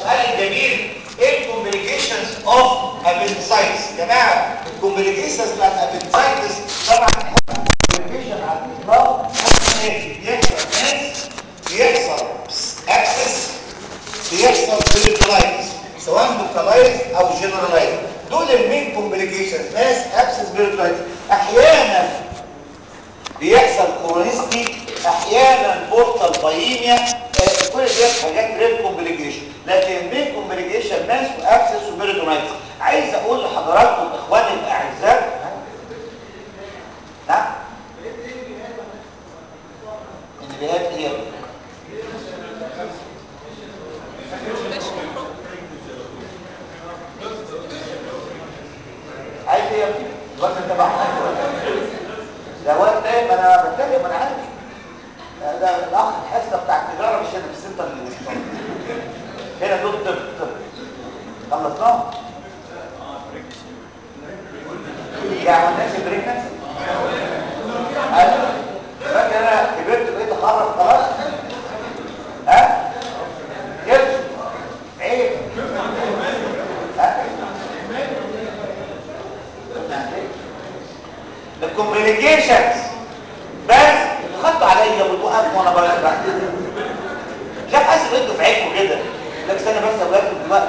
السؤال الجميل ايه الكومبليكيشنز اوف ابندسايتس يا جماعه الكومبليكيشنز بتاعت الابندسايتس طبعا الكومبليكيشن على الاطلاق بيحصل ناس بيحصل اكسس بيحصل بيريتولايتس سواء لوكالايز او جنرالايز دول المين كومبليكيشنز ناس اكسس بيريتولايتس احيانا بيحصل كورونيستي احيانا بورتال بايميا آه كل دي حاجات ريل كومبليكيشن لكن المين كومبليكيشن ماس واكسس وبيريتونايتس عايز اقول لحضراتكم اخواني الاعزاء نعم النبيهات ايه عايز ايه يا ابني الوقت انت بقى ده وقت ايه ما انا بتكلم انا عارف ده الاخ الحصه بتاع التجاره مش هنا في السنتر اللي هنا دول طب طب خلصناهم يعني الناس بريكنس انا فاكر انا كبرت بقيت اخرج خلاص ها كبرت عيب ها الكومبليكيشنز بس خدوا عليا وتوقفوا وانا بقى بقى مش عارف حاسس انتوا في عينكم كده لك استنى بس اولادكم دلوقتي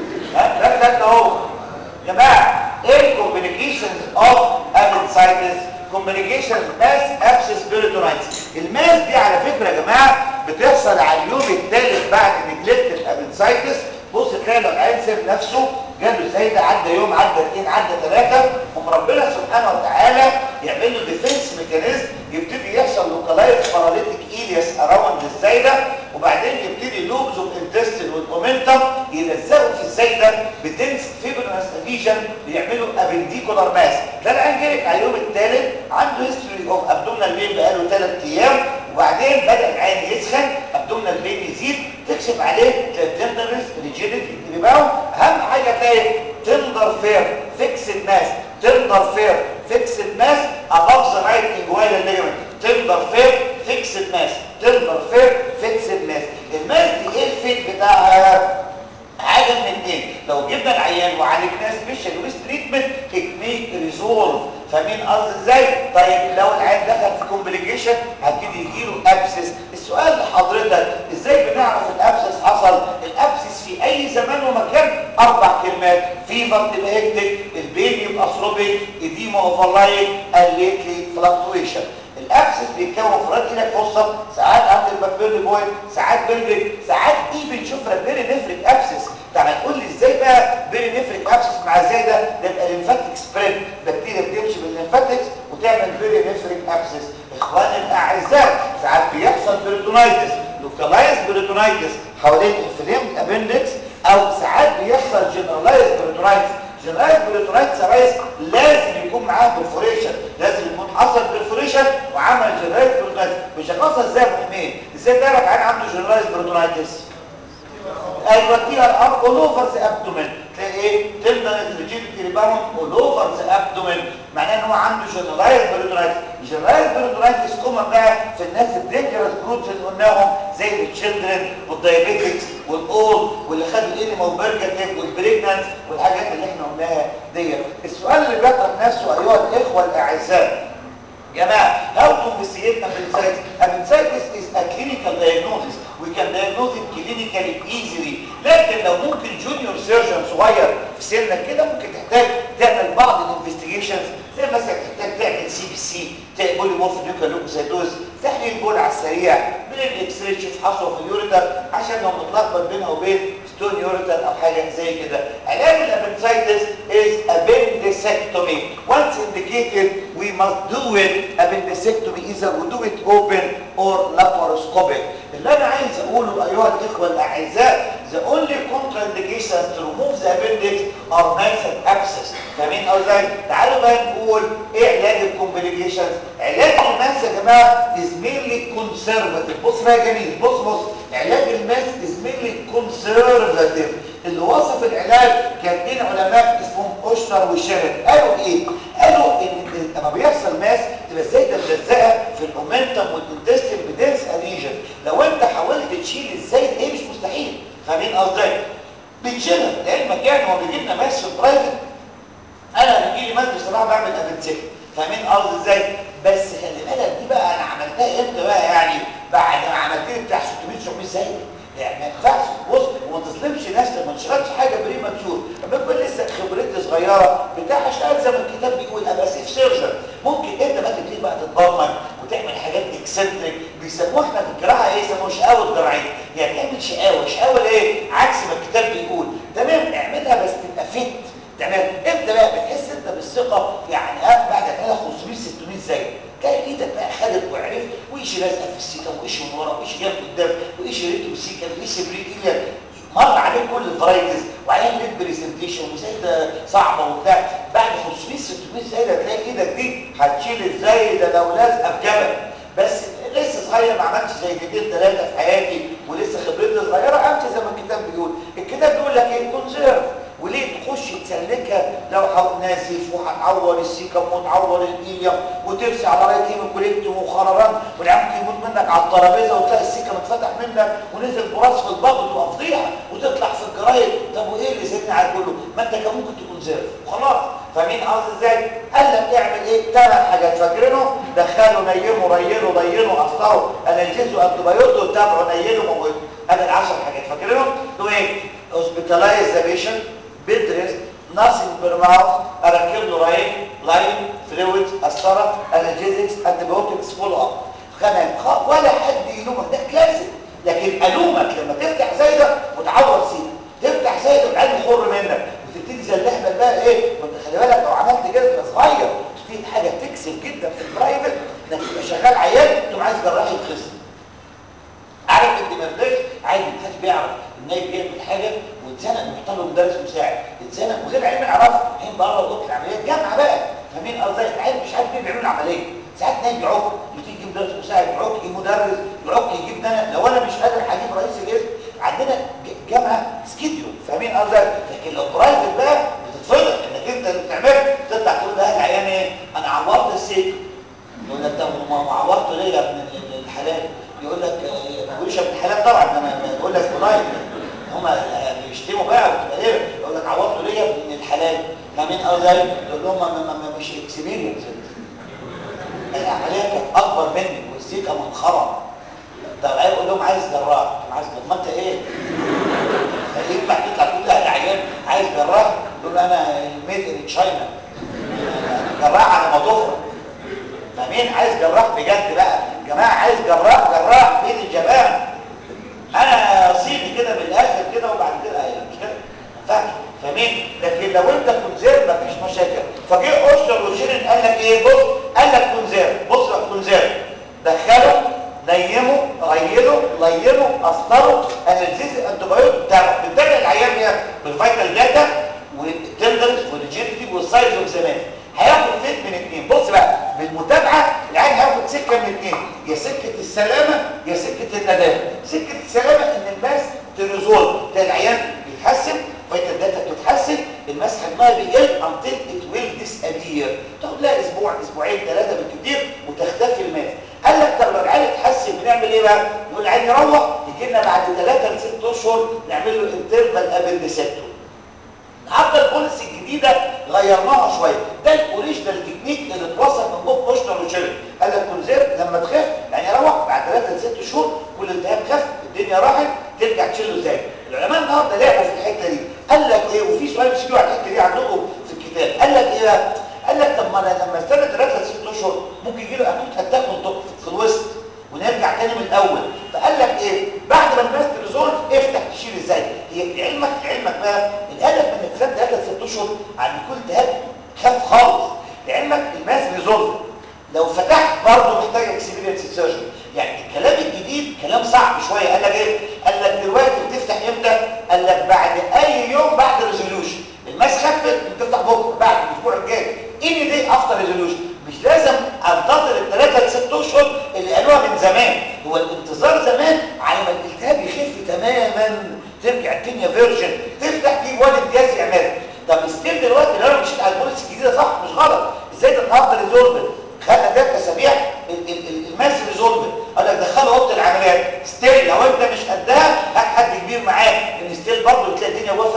ها ركز اهو يا جماعه ايه الكومبليكيشنز اوف ابنسايتس كومبليكيشنز ماس ابسس بيريتونايتس الماس دي على فكره يا جماعه بتحصل على اليوم الثالث بعد نجلكت الابنسايتس بص تلاقي لو العيل ساب نفسه جاله ازاي ده عدى يوم عدى اثنين عدى ثلاثه ثم ربنا سبحانه وتعالى يعمل له ديفنس ميكانيزم يبتدي يحصل لوكالايز باراليتيك ايلياس اراوند الزايده وبعدين يبتدي لوبز اوف انتستين والاومنتم يلزقوا في الزايده بدنس فيبرنس اديشن بيعملوا ابنديكولار ماس ده العيان جالك على اليوم الثالث عنده هيستوري اوف ابدومينال بين بقاله ثلاث ايام وبعدين بدا العين يسخن ابدومينال بين يزيد تكشف عليه تندرس ريجيديتي ريباوند اهم حاجه تلاقي تندر فير فيكس الماس تندر فير فيكس الماس above the right inguinal ligament تندر فير فيكس الماس تندر فير فيكس الماس الماس دي ايه الفيت بتاعها حاجه من الاثنين لو جبنا العيان وعالجناه سبيشال ويست تريتمنت ات ميك ريزولف فاهمين قصدي ازاي طيب لو العيان دخل في كومبليكيشن هبتدي يجيله ابسس السؤال لحضرتك ازاي بنعرف الابسس حصل الابسس في اي زمان ومكان اربع كلمات فيفر تبقى هيكتك البين يبقى ثروبيك اديما اوفرلايك الليتلي فلكتويشن الابسس بيتكون في رد ايدك فرصه ساعات عند البكتيريا بوينت ساعات بلفيك ساعات ايفن شوف بيري نفرك ابسس تعالى تقول لي ازاي بقى بيري نفرك ابسس مع ازاي ده ده يبقى ليمفاتيك سبريد بكتيريا بتمشي بالليمفاتكس وتعمل بيري نفرك ابسس اخواني الاعزاء ساعات بيحصل بيرتونايتس لوكالايز بيرتونايتس حوالين انفليمد ابندكس او ساعات بيحصل جنرالايز بيرتونايتس جنرالايز بيرتونايتس يا ريس لازم يكون معاه برفوريشن لازم يكون حصل برفوريشن وعمل جنرالايز بيرتونايتس مش هنوصل ازاي يا ابو حميد ازاي تعرف عين عنده جنرالايز بيرتونايتس ايوه دي الارم اول اوفر ذا ابدومين تلاقي ايه تندنس ريجيديتي ريباوند اول اوفر ذا ابدومين معناه ان هو عنده جنرالايز بيرتونايتس الجنرالايز بيرتونايتس كومن بقى في الناس الدينجرس جروبس اللي قلناهم زي التشيلدرن والدايابيتكس والاولد واللي خدوا الانيما وبرجاتيف والبريجنانس والحاجات اللي احنا قلناها ديت السؤال اللي بيطرح نفسه ايها الاخوه الاعزاء جماعه how to investigate appendicitis appendicitis is a clinical diagnosis we can diagnose it clinically easily لكن لو ممكن جونيور سيرجن صغير في سنك كده ممكن تحتاج تعمل بعض الانفستيجيشنز زي مثلا تحتاج تعمل سي بي سي بولي مورف نيوكليوكوسيدوز تحليل بول على السريع من الاكس راي تشوف حصوه في اليوريتر عشان لو متلخبط بينها وبين ستون يوريتر او حاجه زي كده علاج الابندسايتس is appendectomy once indicated we must do it appendectomy either we do it open or laparoscopic اللي انا عايز اقوله ايها الاخوه الاعزاء the only contraindications to remove the appendix are nice and abscess فاهمين قصدي تعالوا بقى نقول ايه علاج الكومبليكيشنز علاج الماس يا جماعه is mainly conservative بص بقى يا جميل بص بص علاج الماس is mainly conservative اللي وصف العلاج كان اتنين علماء اسمهم اوشنر وشيرن قالوا ايه قالوا ان لما بيحصل ماس تبقى الزايده ملزقه في الاومنتم والانتستين بدنس اديجن لو انت حاولت تشيل الزايد ايه مش مستحيل فاهمين قصدي بنشيلها لعلمك يعني هو بيجي لنا ماس في البرايفت انا بيجي لي ماس بصراحه بعمل ابنسكت فاهمين قصدي ازاي بس خلي بالك دي بقى انا عملتها امتى بقى يعني بعد ما عملت لي بتاع 600 700 زي يعني ما ينفعش بص وما تظلمش ناس ما تشتغلش حاجه بريماتشور لما يكون لسه خبرتي صغيره بتاع اشتغل زي ما الكتاب بيقول ابقى سيف سيرجن ممكن انت بقى تبتدي بقى تتبرمج وتعمل حاجات اكسنتريك بيسموها احنا في الجراحه ايه يسموها شقاوه جراحيه يعني تعمل شقاوه شقاوه ايه عكس ما الكتاب بيقول تمام اعملها بس تبقى فيت تمام امتى بقى بتحس انت بالثقه يعني اه بعد ما 500 600 زي تلاقي ايدك بقى خدت وعرفت وايش لازقه في السيكه وايش من ورا وايش جنب قدام وايش ريتو السيكه وايش بريكيليا مر عليك كل الفرايتيز وعليها ليد بريزنتيشن وزايده صعبه وبتاع بعد 500 600 زايده تلاقي ايدك دي هتشيل ازاي ده لو لازقه في جبل بس لسه صغير ما عملتش زي دقيقتين ثلاثه في حياتي ولسه خبرتي صغيره امشي زي ما الكتاب بيقول الكتاب بيقول لك ايه كونسيرف وليه تخش تسلكها لو نازف وهتعور السيكم وتعور الايليوم وترسي على رايت هيموكوليكت وخرران والعمق يموت منك على الترابيزه وتلاقي السيكم اتفتح منك ونزل براس في البطن تبقى فضيحه وتطلع في الجرايد طب وايه اللي سيبني على كله ما انت كان ممكن تكون زرف وخلاص فاهمين قصدي ازاي قال لك اعمل ايه ثمان حاجات فاكرينه دخلوا نيموا ريلوا ضينوا قصروا انالجيزوا انتبيوتوا تابعوا نيلوا موتوا ادي العشر حاجات فاكرينهم دول ايه hospitalize the patient bed rest nothing per mouth اركب له راين لاين فلويد قسطره انالجيزكس انتبيوتكس فولو اب خمام ولا حد يلومك ده كلاسيك لكن الومك لما تفتح زي ده وتعور سيدك تفتح زي ده والعين يخر منك وتبتدي زي اللحمه بقى ايه وانت خلي بالك لو عملت كده تبقى صغير في حاجه تكسب جدا في البرايفت انك تبقى شغال عيان تقوم عايز جراح يتخصم عارف الدمرداش عادي محدش بيعرف النايب بيعمل حاجه واتزنق محتاج له مدرس مساعد اتزنق وغير علم يعرفه عين بره اوضه العمليات جامعه بقى فاهمين قصدي العيال مش عارف مين بيعملوا العمليه ساعات نايب يعك يجيب مدرس مساعد يعك يجيب مدرس يعك يجيب انا لو انا مش قادر هجيب رئيس القسم عندنا جامعه سكيديو فاهمين قصدي لكن لو برايفت بقى بتتفضح انك انت اللي بتعمله تطلع تقول لاهل العيان ايه انا عورت السيك يقول لك ده ما عورته ليه يا ابن الحلال يقول لك ما بيقولش ابن الحلال طبعا انا بقول لك بلايك هم بيشتموا بقى وتبقى ايه يقول لك عوضته ليه يا ابن الحلال فاهمين قصدي يقول لهم ما, ما, ما مش اكسبيرينس العمليه كانت اكبر مني والسيكه منخرم طب عايز اقول لهم عايز جراح انا عايز ما انت ايه ينفع تطلع تقول لاهل عيان عايز جراح تقول انا ميد ان تشاينا جراح على ما تفرق فاهمين عايز جراح بجد بقى جماعه عايز جراح جراح بين الجبان انا صيني كده من الاخر كده وبعد كده ايوه مش كده فاهم فاهمين لكن لو انت كونزير مفيش مشاكل فجه اشتر وشيرين قال لك ايه بص قال لك كونزير بص بقى كونزير دخله نيمه ريله لينه اصدره انالجيز انتبيوت تابع بتتابع العيان ايه بالفايتال داتا والتندرس والريجيديتي والسايز اوف زمان هياخد فيت من اثنين بص بقى بالمتابعه العيان هياخد سكه من اثنين يا سكه السلامه يا سكه الندامه سكه السلامه ان الماس تريزولف ده العيان بيتحسن فايتال داتا بتتحسن الماس حجمها بيقل until it will disappear تاخد لها اسبوع اسبوعين ثلاثه بالكثير وتختفي الماس قال لك طب لو العيان اتحسن بنعمل ايه بقى يقول العيان يروح يجي لنا بعد ثلاثه لست اشهر نعمل له انترفال ابندسكتوم النهارده البوليسي الجديده غيرناها شويه ده الاوريجينال تكنيك اللي اتوصل من بوب بوشنر وشيري قال لك كونزير لما تخف يعني روح بعد 3 ل 6 شهور كل التهاب خف الدنيا راحت ترجع تشيله ازاي العلماء النهارده لعبوا في الحته دي قال لك ايه وفي سؤال مش على الحته دي عندكم في الكتاب قال لك ايه بقى قال لك طب ما انا لما استنى 3 ل 6 اشهر ممكن يجي له اكيد اتاك في الوسط ونرجع تاني من الاول فقال لك ايه بعد ما الماس ريزولف افتح تشيل ازاي هي لعلمك لعلمك بقى الهدف من الكلام 3 ل 6 اشهر عن كل التهاب خف خالص لعلمك الماس ريزولف لو فتحت برضه محتاج اكسبيرينس سيرجن يعني الكلام الجديد كلام صعب شويه قال لك ايه قال لك دلوقتي بتفتح امتى قال لك بعد اي يوم بعد ريزوليوشن الماس خفت بتفتح بكره بعد الاسبوع الجاي اني دي افتر ريزوليوشن مش لازم انتظر الثلاثة لست اشهر اللي قالوها من زمان هو الانتظار زمان على ما الالتهاب يخف تماما ترجع الدنيا فيرجن تفتح تجيب واد امتياز يعملها طب ستيل دلوقتي لو انا مشيت على البوليس الجديده صح مش غلط ازاي ده النهارده ريزولفر خدنا ثلاث اسابيع الماس ريزولفر قال لك دخله اوضه العمليات ستيل لو انت مش قدها هات حد كبير معاك لان ستيل برضه بتلاقي الدنيا واقفه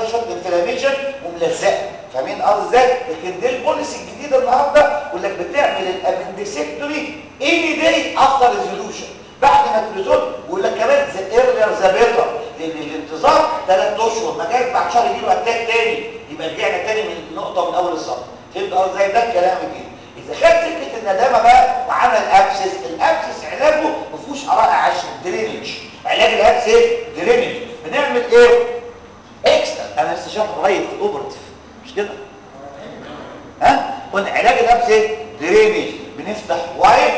انفلاميشن وملزقه فاهمين قصدي ازاي لكن دي البوليسي الجديده النهارده يقول لك بتعمل الابندكسكتوري اني داي افتر ريزولوشن بعد ما تريزولف ويقول لك كمان ذا ايرلير ذا بيتر لان الانتظار ثلاث اشهر ما جاش بعد شهر يجيله اتاك تاني يبقى رجعنا تاني من نقطه من اول السطر فهمت قصدي ازاي ده الكلام الجديد اذا خد سكه الندامه بقى وعمل ابسس الابسس علاجه ما فيهوش اراء عشر درينج علاج الابسس ايه درينج بنعمل ايه اكسترا انا لسه شرح قريب في الاوبرتيف مش كده ها قلنا علاج الابسس ايه درينج بنفتح وايد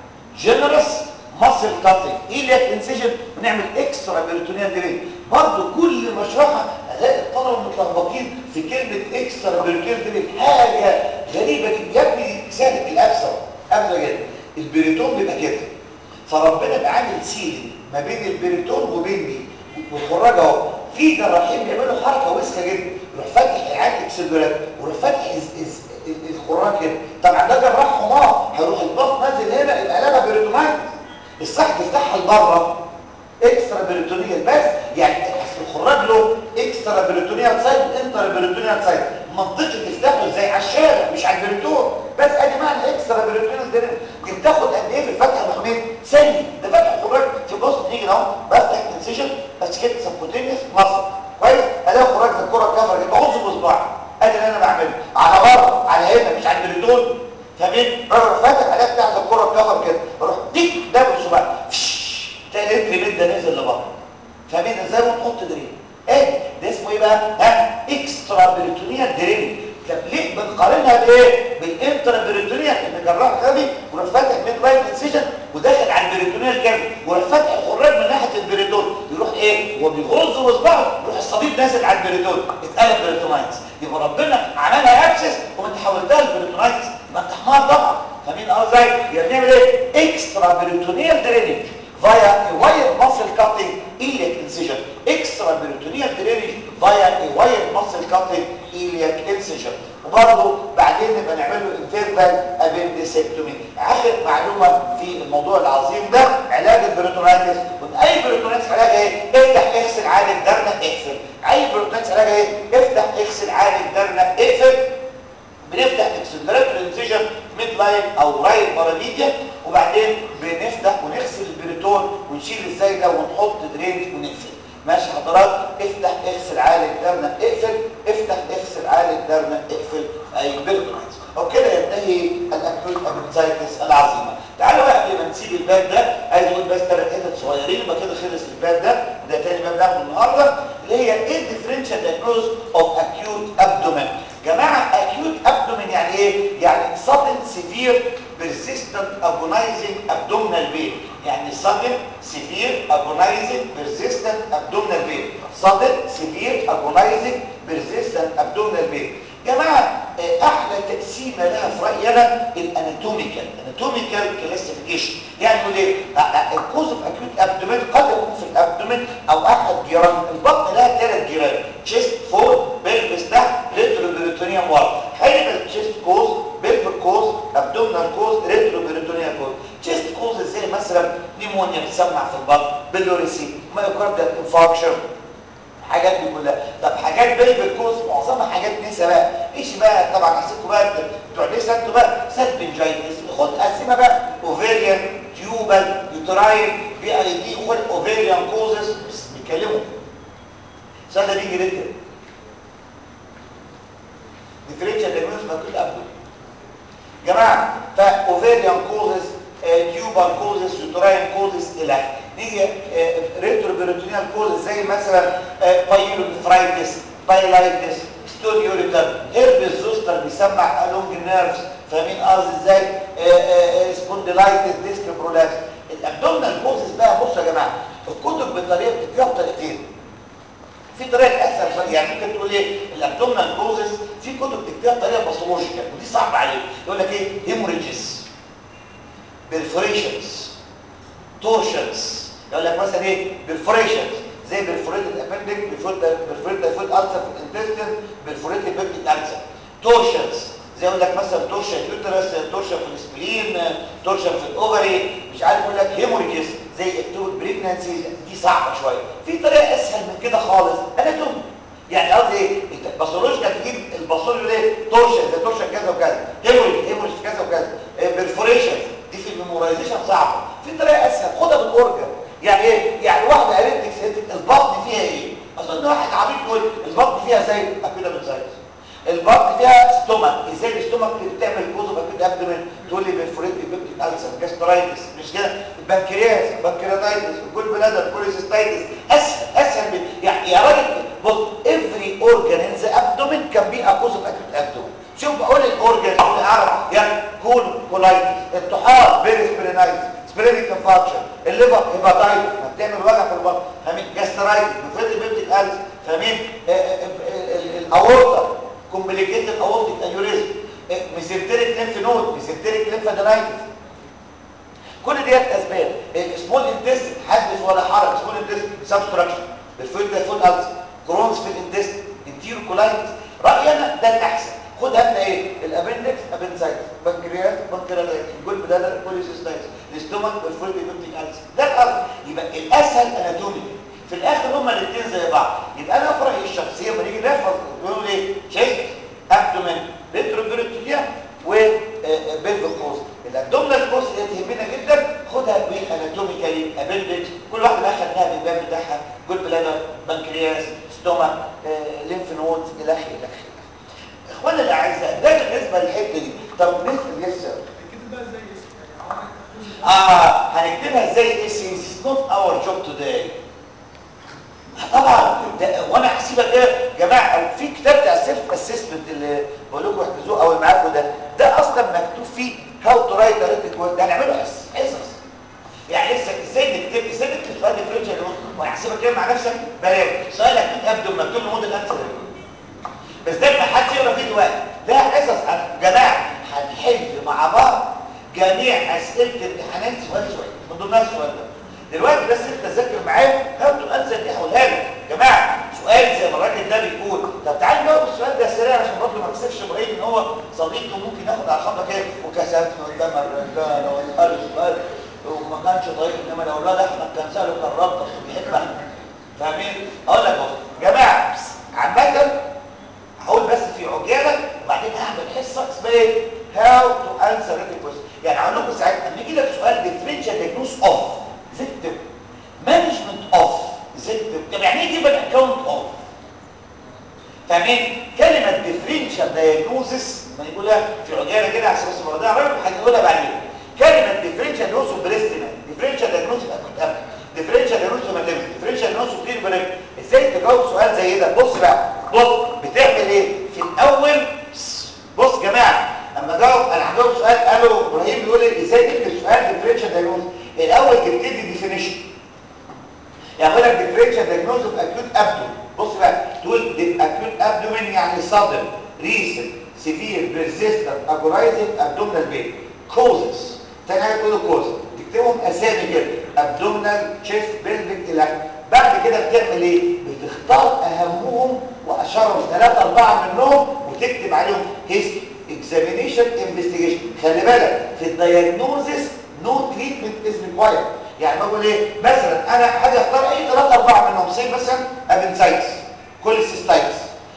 جنرس ماسل كاتنج ايلياك انسيجن ونعمل اكسترا بيرتونيال درينج برضه كل مشرحه الاقي الطلبه متلخبطين في كلمه اكسترا بيرتونيال درينج حاجه غريبه جدا يا ابني سهله الابسه ابسه جدا البريتون بيبقى كده فربنا بقى عامل سيلينج ما بين البريتون وبين دي والخراج اهو في جراحين بيعملوا حركه وسخه جدا يروح فاتح العين اكسلرات ويروح فاتح الخراج كده طبعا ده جراح حمار هيروح الباص نازل هنا يبقى قلبها بريتونايتس الصح تفتحها لبره اكسترا بريتونيال بس يعني اصل الخراج له اكسترا بريتونيال سايد وانترا بريتونيال سايد منطقي تفتحه ازاي على الشارع مش على البريتون بس ادي معنى اكسترا بريتونيال ده دي بتاخد قد ايه في الفتح يا محمد ثانيه ده فتح الخراج في بص تيجي اهو بفتح انسيشن بس كده سبكوتينيوس مصر كويس الاقي خراج في الكره الكفر كده بغص بصباعي ادي اللي انا بعمله على بره على هنا مش على البريتون فاهمين بروح فاتح عليها بتاعت الكره الكفر كده بروح ديك ده بصباعي تلاقي الانفلاميد ده نزل لبره فاهمين ازاي ونحط درين ايه ده اسمه ايه بقى ها اكسترا بريتونيال درين طب ليه بنقارنها بايه بالانترا بريتونيال ان جراح غبي وراح فاتح ميد لاين انسيجن وداخل على البريتونيال كامل وراح فاتح الخراج من ناحيه البريتون يروح ايه هو بيغرز بصباعه يروح الصديد نازل على البريتون اتقلب بريتونايتس يبقى ربنا عملها ابسس وانت حولتها لبريتونايتس يبقى انت حمار طبعا فاهمين قصدي ازاي يعني بنعمل ايه اكسترا بريتونيال درينج via a wire muscle cutting iliac incision extra peritoneal drainage via a wire muscle cutting iliac incision وبرضه بعدين نبقى نعمل له انترفال ابندسكتومي اخر معلومه في الموضوع العظيم ده علاج البريتونايتس اي بريتونايتس علاج ايه افتح اغسل عالج درنك اقفل اي بريتونايتس علاج ايه افتح اغسل عالج درنك اقفل بنفتح اكسلراتور انسيجن ميد لاين او رايت باراميديا وبعدين بنفتح ونغسل البريتون ونشيل ازاي ده ونحط درين ونقفل ماشي حضرات افتح اغسل عالج درنا اقفل افتح اغسل عالج درنا اقفل اي بيرتونايتس وبكده ينتهي الاكيوت ابنسايتس العظيمه تعالوا بقى قبل ما نسيب الباب ده عايز اقول بس ثلاث حتت صغيرين يبقى كده خلص الباب ده وده تاني باب ناخده النهارده اللي هي ايه الديفرنشال دايجنوز اوف اكيوت ابدومين جماعه اكيوت ابدومين يعني ايه يعني sudden severe persistent agonizing abdominal pain يعني sudden severe agonizing persistent abdominal pain sudden severe agonizing persistent abdominal pain جماعه احلى تقسيمه لها في رايي انا الاناتوميكال اناتوميكال كلاسيفيكيشن يعني يقول ايه الكوز اوف اكيوت ابدومين قد يكون في الابدومين او احد جيران البطن لها ثلاث جيران تشيست فوق بلفس تحت ريتروبيريتونيوم ورا هيبقى التشيست كوز بلفر كوز ابدومينال كوز ريتروبيريتونيوم كوز تشيست كوز زي مثلا نيمونيا بتسمع في البطن بلوريسي مايوكاردال انفاركشن حاجات دي كلها طب حاجات بيلفيك كوز معظمها حاجات نسا بقى ايش بقى طبعا حسيتكم بقى بتوع نسا انتوا بقى سالبنجايتس خد قسمه بقى اوفيريان تيوبال يوتراين بي اي دي خد اوفيريان كوزز بس بيتكلموا السؤال ده بيجي ريتم ديفرنشال دايجنوز مكتوب قبله جماعه فاوفيريان كوزز تيوبال كوزز يوتراين كوزز الى نيجي ريتروبيريتونيال كوزز زي مثلا بايلونفرايتس بايلايتس ستوديوريتر هيربس زوستر بيسمع الونج نيرفز فاهمين قصدي ازاي سبونديلايتس ديسك برولابس الابدومينال كوزز بقى بصوا يا جماعه الكتب بطريقه بتديها بطريقتين في طريقه اسهل يعني ممكن تقول ايه الابدومينال كوزز في كتب بتديها بطريقه باثولوجيكال ودي صعبه عليك يقول لك ايه هيموريجز بيرفوريشنز تورشنز يقول لك مثلا ايه بيرفوريشنز زي بيرفوريتد ابندكس بيرفوريتد فود السر في الانتستين بيرفوريتد بيبتيك السر تورشنز زي يقول لك مثلا تورشن يوترس تورشن في السبلين تورشن في الاوفري مش عارف يقول لك هيموريجز زي اكتوبك بريجنانسي دي صعبه شويه في طريقه اسهل من كده خالص اناتومي يعني قصدي ايه تورشن زي تورشن كذا وكذا هيموريج هيموريج كذا وكذا بيرفوريشن دي في الميمورايزيشن صعبه في طريقه اسهل خدها بالاورجن يعني ايه يعني واحده اريتك البطن فيها ايه اظن واحد عبيط يقول البطن فيها زي اكيد بنسايتس البطن فيها ستومك ازاي الستومك اللي بتعمل كوز اكيد ابدومين تقول لي بيرفوريت بيبتيك السر جاسترايتس مش كده البنكرياس بنكرياتايتس الجول بلادر كوليسيستايتس اسهل اسهل من يعني يا راجل بص افري اورجان ان ذا ابدومين كان بي اكوز اوف اكيد ابدومين شوف بقول الاورجان اللي اعرف يعني كول كولايتس الطحال بيرسبرينايتس سبرينيك انفاكشن الليفر هيباتايتس ما بتعمل وجع في البطن فاهمين جاسترايتس بيرفوريت بيبتيك السر فاهمين الاورطه كومبليكيتد اورتيك انيوريزم ميسنتريك ليمف نود ميسنتريك ليمفادينايتس كل ديت اسباب سمول انتست حدث ولا حرج سمول انتست سبستراكشن بالفوت ده فوت الز كرونز في الانتست انتيرو كولايتس رايي انا ده الاحسن خد هات ايه الابندكس ابنسايتس بنكرياس بنكرياتايتس الجول بلادر كوليسيستايتس الاستومك والفوت بيبتيك الز ده الارض يبقى الاسهل اناتومي في الاخر هما الاثنين زي بعض يبقى انا في رايي الشخصيه لما نيجي نحفظ بيقول ايه شيست ابدومين ريتروفيرتيا وبيلفيك كوست الابدومينال كوست اللي تهمنا جدا خدها بالاناتوميكالي ابندكس كل واحده بقى خدناها بالباب بتاعها جول بلادر بنكرياس ستومك ليمف نودز الى اخره الى اخره اخوانا الاعزاء ده بالنسبه للحته دي طب بالنسبه للسر اه هنكتبها ازاي اس اس نوت اور جوب توداي طبعا ده وانا هحسبها كده يا جماعه او في كتاب بتاع السيلف اسسمنت اللي بقول لكم احفظوه او اللي معاكم ده ده اصلا مكتوب فيه هاو تو رايت اريتميك ده هنعمله حصص حصص يعني لسه ازاي نكتب ازاي نكتب سؤال ديفرنشال وانا هحسبها كده مع نفسك بلاش سؤالك من ابدو مكتوب له موديل انسر بس ده ما حدش يقرا فيه دلوقتي ده حصص يا جماعه هنحل مع بعض جميع اسئله الامتحانات سؤال سؤال من ضمنها السؤال ده دلوقتي بس انت ذاكر معايا هاو تو انسر دي هقولها لك يا جماعه سؤال زي ما الراجل ده بيقول طب تعال نجاوب السؤال ده سريع عشان برضه ما تكسفش ابراهيم ان هو صديقه ممكن ياخد على الخطه كده وكسفت قدام الرجاله والقلب والقلب وما كانش طريق انما لو الواد احمد كان ساله كان ربط وبيحب احمد فاهمين؟ اقول لك بص يا جماعه عامه هقول بس في عجاله وبعدين هعمل حصه اسمها ايه؟ هاو تو انسر ريتد يعني هقول لكم ساعتها لما يجي لك سؤال ديفرنشال دياجنوز اوف فيكتيم مانجمنت اوف فيكتيم طب يعني ايه جيب اكونت اوف فاهمين كلمه ديفرنشال دايجنوزس ما يقولها في عجاله كده عشان بس الموضوع الراجل هنقولها بعدين كلمه ديفرنشال دايجنوز بريستنا ديفرنشال دايجنوز اكونت ديفرنشال دايجنوز ماتيريال ديفرنشال دايجنوز كتير بريك ازاي تجاوب سؤال زي ده بص بقى بص بتعمل ايه في الاول بص يا جماعه اما جاوب انا هجاوب سؤال قالوا ابراهيم بيقول لي ازاي تكتب سؤال ديفرنشال دايجنوز الاول تبتدي ديفينيشن يعني اقول لك ديفرنشال دايجنوز اوف اكيوت ابدومين بص بقى تقول اكيوت ابدومين يعني صدر ريسن سيفير بيرسيستنت اجورايزنج ابدومينال بين كوزز تاني حاجه تقول كوز تكتبهم اسامي كده ابدومينال تشيست بيلفيك الى بعد كده بتعمل ايه بتختار اهمهم واشهرهم ثلاثه اربعه منهم وتكتب عليهم هيستوري اكزامينيشن انفستيجيشن خلي بالك في الدايجنوزس نو تريتمنت از ريكوايرد يعني بقول ايه مثلا انا حاجه اختار اي ثلاثه اربعه منهم زي مثلا ابنسايتس كوليسيستايتس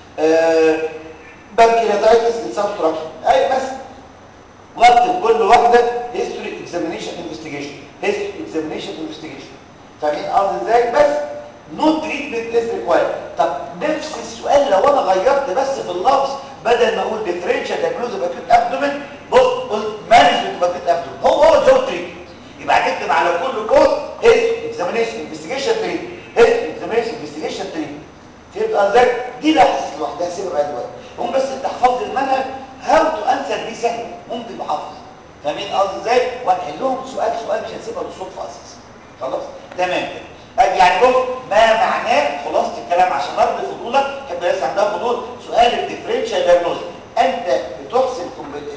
آه بانكرياتايتس سبستراكشن اي مثلا واكتب كل واحده هيستوري اكزامينيشن انفستيجيشن هيستوري اكزامينيشن انفستيجيشن فاهمين قصدي ازاي بس نو تريتمنت از ريكوايرد طب نفس السؤال لو انا غيرت بس في اللفظ بدل ما اقول ديفرنشال دايجنوز اوف اكيوت ابدومين بص قلت مانجمنت اوف اكيوت ابدومين هو هو جو تريتمنت يبقى هتكتب على كل كود هيستوري اكزامينيشن انفستيجيشن تريتمنت هيستوري اكزامينيشن انفستيجيشن تريتمنت فهمت قصدي دي لا حصص لوحدها سيبها بقى دلوقتي هم بس انت حفظت المنهج هاو تو انسر دي سهله ممكن بحفظ فاهمين قصدي ازاي وهنحلهم سؤال سؤال مش هنسيبها للصدفه اساسا خلاص تمام كده يعني بص ما معناه خلاصه الكلام عشان ارضي فضولك تحب الناس عندها فضول سؤال الديفرنشال دايجنوز انت بتحسب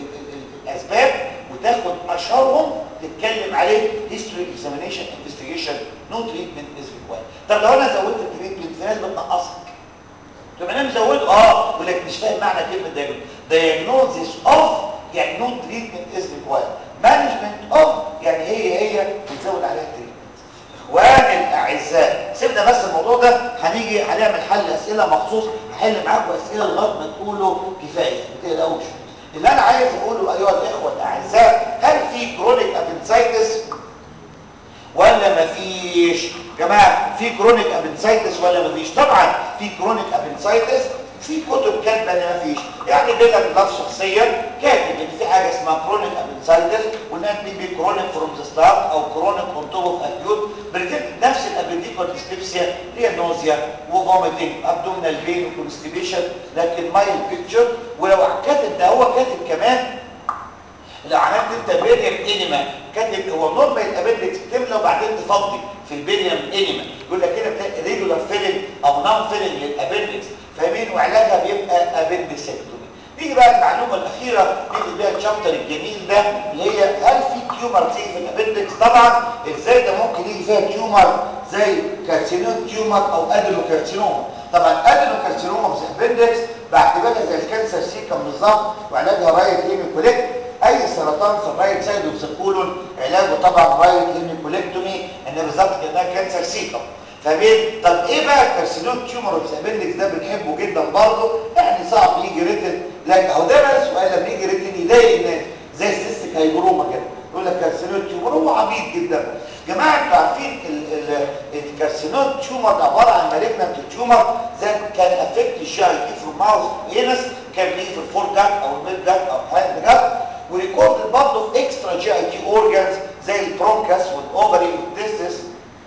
الاسباب وتاخد اشهرهم تتكلم عليه هيستوري اكزامينيشن انفستيجيشن نو تريتمنت از ريكوايرد طب لو انا زودت التريتمنت في ناس بتنقصك طب انا مزوده اه يقول لك مش فاهم معنى كلمه دايجنوز دايجنوزيس اوف يعني نو تريتمنت از ريكوايرد مانجمنت اوف يعني هي هي بتزود عليها التريتمنت اخواني الاعزاء سيبنا بس الموضوع ده هنيجي هنعمل حل اسئله مخصوص هحل معاكم اسئله لغايه ما تقولوا كفايه ما تقلقوش اللي انا عايز اقوله ايها الاخوه الاعزاء هل في كرونيك ابنسايتس ولا مفيش جماعه في كرونيك ابنسايتس ولا مفيش طبعا في كرونيك ابنسايتس في كتب كاتبه ان مفيش يعني بيلا بلاف شخصيا كاتب ان في حاجه اسمها كرونيك ابنسايتس والناس بيبي كرونيك فروم ذا ستارت او كرونيك اون توب اوف اكيوت بريزنت نفس الابنديكوال ديسبيبسيا هي نوزيا وفوميتنج ابدومينال بين وكونستيبيشن لكن مايل بيكتشر ولو كاتب ده هو كاتب كمان لو عملت انت بيريم انيما كاتب هو نورمال الابندكس بتملى وبعدين تفضي في البيريم انيما يقول لك كده بتلاقي ريجولار فيلنج او نون فيلنج للابندكس فاهمين وعلاجها بيبقى ابندكسكتومي نيجي بقى المعلومه الاخيره نيجي بيها الشابتر الجميل ده اللي هي هل في تيومر تيجي في الابندكس طبعا ازاي ده ممكن يجي فيها تيومر زي كارسينوم تيومر او ادينوكارسينوما طبعا ادينوكارسينوما في الابندكس بعتبرها زي الكانسر سيكم بالظبط وعلاجها رايت هيميكوليكت اي سرطان في الرايت سايد اوف ذا كولون علاجه طبعا رايت هيميكوليكتومي ان بالظبط كانها كانسر سيكم فاهمين طب ايه بقى الكارسينوم تيومر اوف ابندكس ده بنحبه جدا برضه يعني صعب يجي ريتن لكن اهو ده بقى سؤال لما يجي ريتن يضايق الناس زي السيستيك هايبروما كده يقول لك كارسينوم تيومر هو عبيط جدا جماعه انتوا عارفين الكارسينوم تيومر عباره عن مالجنانت تيومر زي كان افكت الجي اي تي في الماوس انس كان بيجي في الفور جات او الميد جات او الهاند جات وريكورد برضه في اكسترا جي اي تي اورجانز زي البرونكاس والاوفري والتستس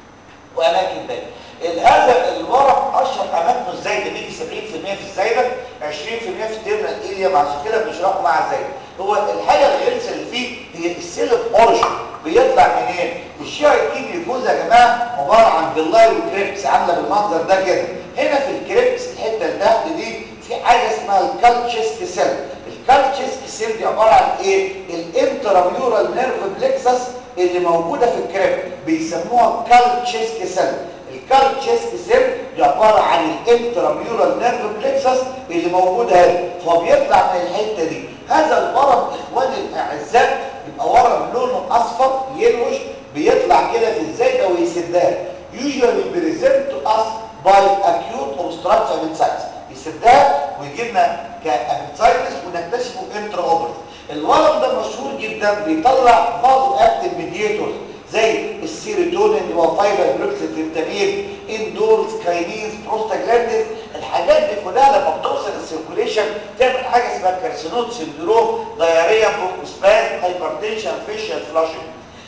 واماكن تانية هذا الورم اشهر اماكنه ازاي ده بيجي 70% في الزايده 20% في التيرنال ايليا عشان كده بنشرحه مع الزايده هو الحاجه الغلسه اللي فيه هي السيلف اوريجن بيطلع منين الشي اي تي بيفوز يا جماعه عباره عن باللاي وكريبس عامله بالمنظر ده كده هنا في الكريبس الحته اللي تحت دي في حاجه اسمها الكالتشيست سيل الكالتشيست سيل دي عباره عن ايه الانتراميورال نيرف بلكسس اللي موجوده في الكريب بيسموها كالتشيست سيل الكالتشيست سيل دي عباره عن الانتراميورال نيرف بلكسس اللي موجوده هنا فهو بيطلع من الحته دي هذا الورم اخواني الاعزاء بيبقى ورم لونه اصفر يلوش بيطلع كده في الزايده ويسدها usually present to us by acute obstructive appendicitis يسدها ويجي لنا كابنسايتس ونكتشفه انترا اوبرت الورم ده مشهور جدا بيطلع فازو اكتيف ميدياتورز زي السيروتونين وفايبروكسيتريبتامين اندورز كاينينز بروستاجلاندين الحاجات دي كلها لما بتوصل السيركوليشن تعمل حاجه اسمها كارسينوت سندروم دايريا برونكوسباز هايبرتنشن فيشل فلاشنج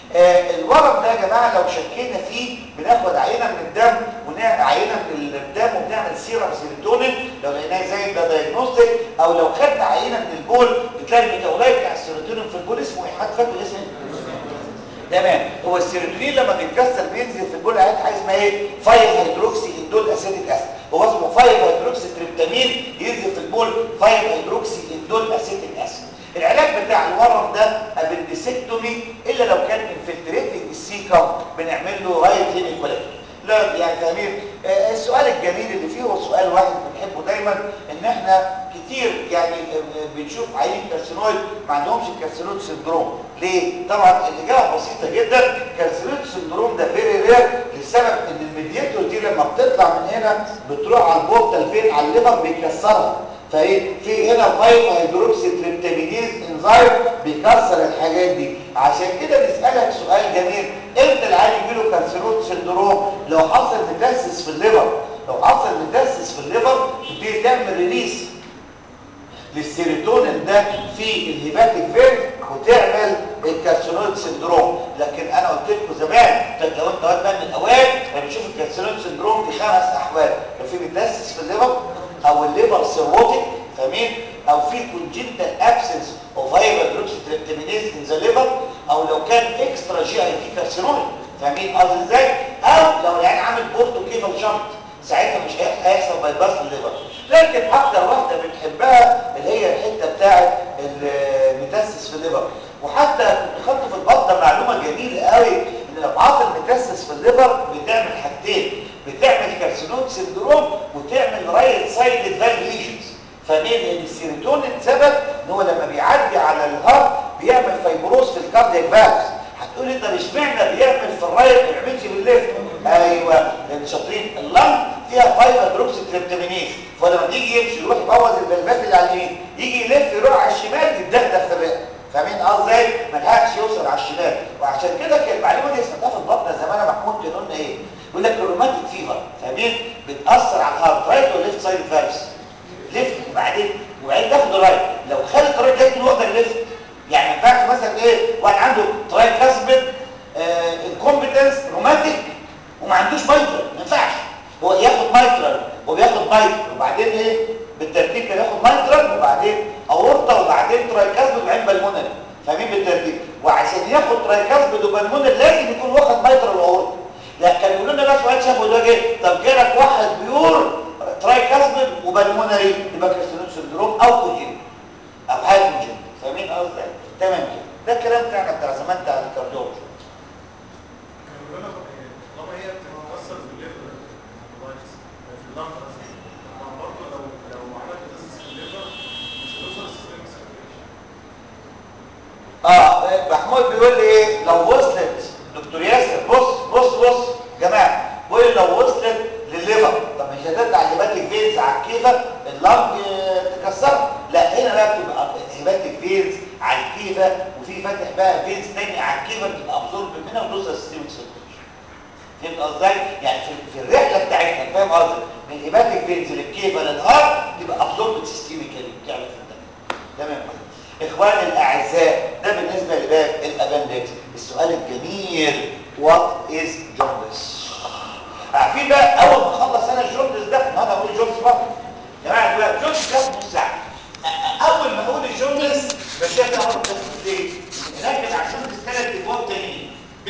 آه الورم ده يا جماعه لو شكينا فيه بناخد عينه من الدم ونعمل عينه من الدم وبنعمل سيرم سيروتونين لو لقيناه زي ده دايجنوستيك او لو خدنا عينه من البول بتلاقي الميتابولايت بتاع السيروتونين في البول اسمه ايه حد فاكر اسمه تمام هو السيروتونين لما بيتكسر بينزل في البول عينه حاجه اسمها ايه 5 هيدروكسي اندول اسيتيك اسيد هو اسمه 5 هيدروكسي تريبتامين ينزل في البول 5 هيدروكسي اندول اسيتيك اسيد العلاج بتاع الورم ده ابندسكتومي الا لو كان انفلتريتنج السيكم بنعمل له رايت هيميكوليكتومي لا يعني فاهمين آه السؤال الجميل اللي فيه هو سؤال واحد بنحبه دايما ان احنا كتير يعني آه بنشوف عيين كارسينويد ما عندهمش الكارسينويد سندروم ليه طبعا الاجابه بسيطه جدا كارسينويد سندروم ده فيري رير لسبب ان الميدياتور دي لما بتطلع من هنا بتروح على البورتال فين على الليفر بيكسرها فايه في هنا 5 هيدروكسي تريبتامينيز انزيم بيكسر الحاجات دي عشان كده نسالك سؤال جميل امتى العيان يجي له كارسينوت سندروم لو حصل ميتاسيس في الليفر لو حصل ميتاسيس في الليفر تبتدي تعمل ريليس للسيروتونين ده في الهيباتيك فين وتعمل الكارسينويد سندروم لكن انا قلت لكم زمان لو انت واد من الاوائل بنشوف الكارسينويد سندروم في خمس احوال لو في ميتاسيس في الليفر او الليفر سيروتيك فاهمين او في كونجنتال ابسنس اوف هايبردروكسيتريبتامينيز ان ذا ليفر او لو كان اكسترا جي اي تي كارسينويد فاهمين قصدي ازاي او لو العيان عامل بورتو كيفال شنط ساعتها مش هيحصل باي باس الليفر لكن اكتر واحده بنحبها اللي هي الحته بتاعه الميتاسيس في الليفر وحتى كنت خدت في البطنه معلومه جميله قوي ان لو حصل ميتاسيس في الليفر بتعمل حاجتين بتعمل كارسينوم سندروم وتعمل رايت سايد فال ليجنز فاهمين لان السيروتونين ثبت ان هو لما بيعدي على الهارت بيعمل فايبروز في الكاردياك فالفز هتقول انت مش معنى بيعمل في الرايت ما بيعملش في الليفت ايوه لان شاطرين اللنج فيها فايبر جروبس تريبتامينيز فلما تيجي يمشي يروح يبوظ الفلفات اللي على اليمين يجي يلف يروح على الشمال يتدغدغ في الرئه فاهمين قصدي ازاي ما لحقش يوصل على الشمال وعشان كده كان المعلومه دي سمعتها في البطن زمان محمود كان قلنا ايه يقول لك الروماتيك فيفر فاهمين بتاثر على الهارت رايت ولا ليفت سايد فالس ليفت وبعدين وبعدين تاخد رايت لو خدت رايت جت من وقت الليفت يعني ما ينفعش مثلا ايه واحد عنده تراي كاسبد انكومبتنس روماتيك وما عندوش مايترال ما ينفعش هو ياخد مايترال وبياخد مايترال وبعدين ايه بالترتيب كده ياخد مايترال وبعدين اورطه وبعدين ترايكاسبد وبعدين بالمونري فاهمين بالترتيب وعشان ياخد ترايكاسبد وبالمونري لازم يكون واخد مايترال واورطه لا كان يقولوا لنا بقى سؤال شافوا ده ايه طب جالك واحد بيور ترايكاسبد وبالمونري يبقى كريستينوس سندروم او كوجين او هايبوجين فاهمين قصدي تمام كده ده الكلام بتاعنا بتاع زمان بتاع الكارديولوجي طالما هي بتتاثر في الليفر في اللنج قصدي برضه لو لو عملت تست في الليفر مش هتوصل للسيستم سيركيوليشن اه محمود بيقول لي ايه لو وصلت دكتور ياسر بص بص بص جماعه بيقول لي لو وصلت للليفر طب مش هتطلع هيباتيك فينز على الكيفه اللنج تكسرها لا هنا بقى بتبقى هيباتيك فينز على الكيفه وفي فاتح بقى فينز تاني على الكيفه بتبقى ابزورب منها وتوصل للسيستم سيركيوليشن فهمت قصدي يعني في, في الرحله بتاعتنا فاهم قصدي من الهيباتيك فينز للكيفه للهارت تبقى ابزورب سيستميكالي بتعمل في الدم تمام اخواني الاعزاء ده بالنسبه لباب الابندكس السؤال الجميل وات از جوندس عارفين بقى اول ما اخلص انا الجوندس ده النهارده هقول الجوندس برضه يا جماعه دلوقتي الجوندس ده نص ساعه اول ما اقول الجوندس بشوف انا هقول ليه نركز على الجوندس ثلاث ابواب تانيين